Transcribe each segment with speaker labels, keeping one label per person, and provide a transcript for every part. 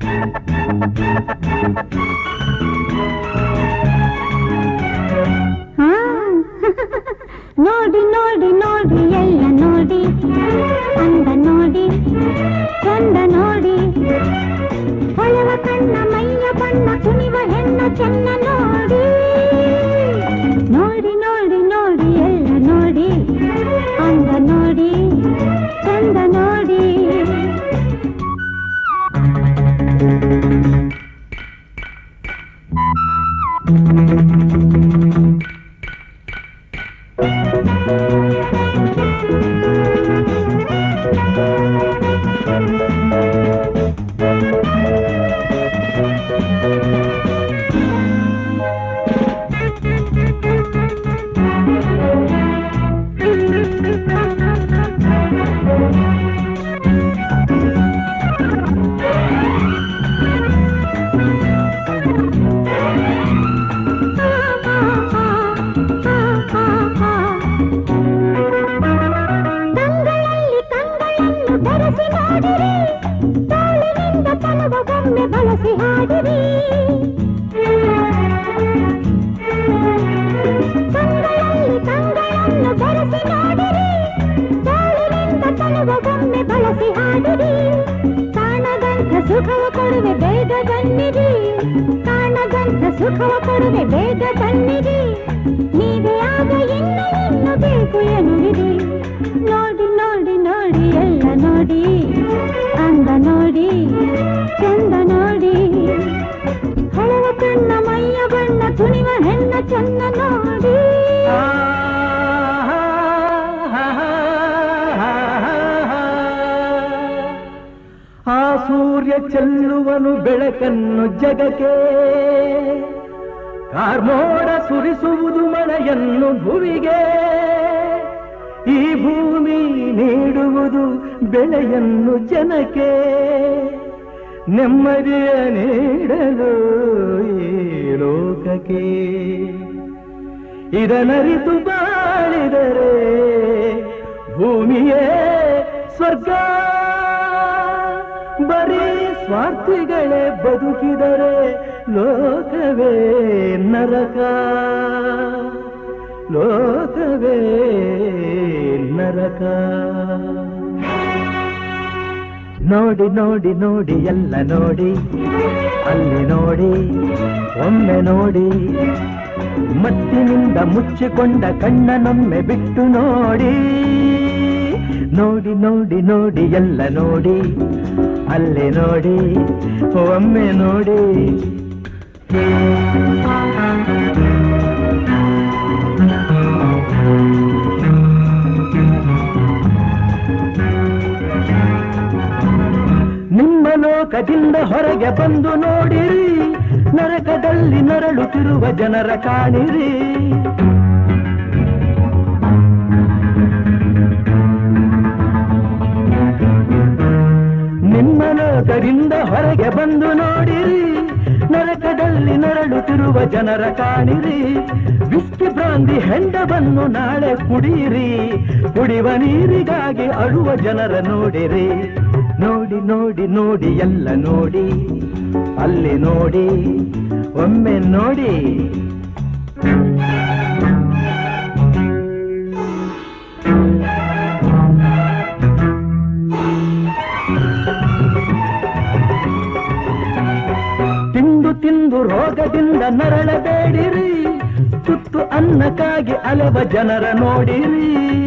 Speaker 1: ಹಾ. ನೋಡಿ ನೋಡಿ ನೋಡಿ ಎಲ್ಲ ನೋಡಿ ಅಂದ ನೋಡಿ ಚಂದ ನೋಡಿ ಹೊಳವ ಕಣ್ಣ ಮೈಯ ಬಣ್ಣ ಕುಣಿವ ಹೆಣ್ಣ ಚೆನ್ನ ನೋಡಿ ನೋಡಿ ನೋಡಿ ನೋಡಿ ಎಲ್ಲ ನೋಡಿ ಅಂದ ನೋಡಿ ಚಂದ ನೋಡಿ ಕಂಗಳಲ್ಲಿ ಕಂಗಳನ್ನು ಬೆರೆಸಿ ನೋಡಿರಿ ತಾಳಿನಿಂದ ತನುವ ಬೊಮ್ಮೆ ಬಳಸಿ ಹಾಡಿರಿ ಕಂಗಳಲ್ಲಿ ಕಂಗಳನ್ನು ಬೆರೆಸಿ ನೋಡಿರಿ ತಾಳಿನಿಂದ ತನುವ ಬೊಮ್ಮೆ ಬಳಸಿ ಹಾಡಿರಿ ಕಾಣದಂಥ ಸುಖವ ಕೊಡುವೆ ಬೇಗ ಬನ್ನಿರಿ ಕಾಣದಂಥ ಸುಖವ ಕೊಡುವೆ ಬೇಗ ಬನ್ನಿರಿ ನೀವೇ ಆಗ ಇನ್ನು ಇನ್ನು ಬೇಕು ಎನ್ನುವಿರಿ ನೋಡಿ ನೋಡಿ ನೋಡಿ ಎಲ್ಲ ನೋಡಿ ಅಂದ ನೋಡಿ ಚಂದ ನೋಡಿ ಹಳವ ಕಣ್ಣ ಮೈಯ ಬಣ್ಣ ಕುಣಿವ ಹೆಣ್ಣ ಚಂದ ನೋಡಿ
Speaker 2: ಆ ಸೂರ್ಯ ಚೆಲ್ಲುವನು ಬೆಳಕನ್ನು ಜಗಕ್ಕೆ ಕಾರ್ಮೋಡ ಸುರಿಸುವುದು ಮಳೆಯನ್ನು ಭುವಿಗೆ ಈ ಭೂಮಿ ನೀಡುವುದು ಬೆಳೆಯನ್ನು ಜನಕ್ಕೆ ನೆಮ್ಮದಿಯ ನೀಡಲು ಈ ಲೋಕಕ್ಕೆ ಇದನರಿತು ಬಾಳಿದರೆ ಭೂಮಿಯೇ ಸ್ವರ್ಗ ಬರೀ ಸ್ವಾರ್ಥಿಗಳೇ ಬದುಕಿದರೆ ಲೋಕವೇ ನರಕ ಲೋಕವೇ ನರಕ ನೋಡಿ ನೋಡಿ ನೋಡಿ ಎಲ್ಲ ನೋಡಿ ಅಲ್ಲಿ ನೋಡಿ ಒಮ್ಮೆ ನೋಡಿ ಮತ್ತಿನಿಂದ ಮುಚ್ಚಿಕೊಂಡ ಕಣ್ಣನೊಮ್ಮೆ ಬಿಟ್ಟು ನೋಡಿ ನೋಡಿ ನೋಡಿ ನೋಡಿ ಎಲ್ಲ ನೋಡಿ ಅಲ್ಲಿ ನೋಡಿ ಒಮ್ಮೆ ನೋಡಿ ನಿಮ್ಮ ಲೋಕದಿಂದ ಹೊರಗೆ ಬಂದು ನೋಡಿರಿ ನರಕದಲ್ಲಿ ನರಳುತ್ತಿರುವ ಜನರ ಕಾಣಿರಿ ನಿಮ್ಮ ಲೋಕದಿಂದ ಹೊರಗೆ ಬಂದು ನೋಡಿರಿ ನರಕದಲ್ಲಿ ನರಳುತ್ತಿರುವ ಜನರ ಕಾಣಿರಿ ವಿಸ್ಕಿ ಬ್ರಾಂದಿ ಹೆಂಡವನ್ನು ನಾಳೆ ಕುಡಿಯಿರಿ ಕುಡಿಯುವ ನೀರಿಗಾಗಿ ಅಳುವ ಜನರ ನೋಡಿರಿ ನೋಡಿ ನೋಡಿ ನೋಡಿ ಎಲ್ಲ ನೋಡಿ ಅಲ್ಲಿ ನೋಡಿ ಒಮ್ಮೆ ನೋಡಿ ತಿಂದು ತಿಂದು ರೋಗದಿಂದ ನರಳಬೇಡಿರಿ ತುತ್ತು ಅನ್ನಕ್ಕಾಗಿ ಅಲೆವ ಜನರ ನೋಡಿರಿ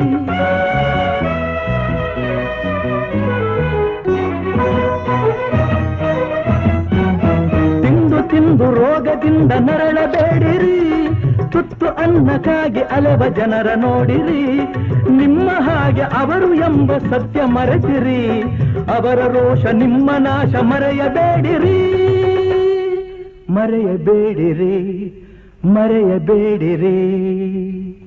Speaker 2: ತಿಂದು ತಿಂದು ರೋಗದಿಂದ ನರಳಬೇಡಿರಿ ತುತ್ತು ಅನ್ನಕ್ಕಾಗಿ ಅಲೆವ ಜನರ ನೋಡಿರಿ ನಿಮ್ಮ ಹಾಗೆ ಅವರು ಎಂಬ ಸತ್ಯ ಮರೆತಿರಿ ಅವರ ರೋಷ ನಿಮ್ಮ ನಾಶ ಮರೆಯಬೇಡಿರಿ ಮರೆಯಬೇಡಿರಿ ಮರೆಯಬೇಡಿರಿ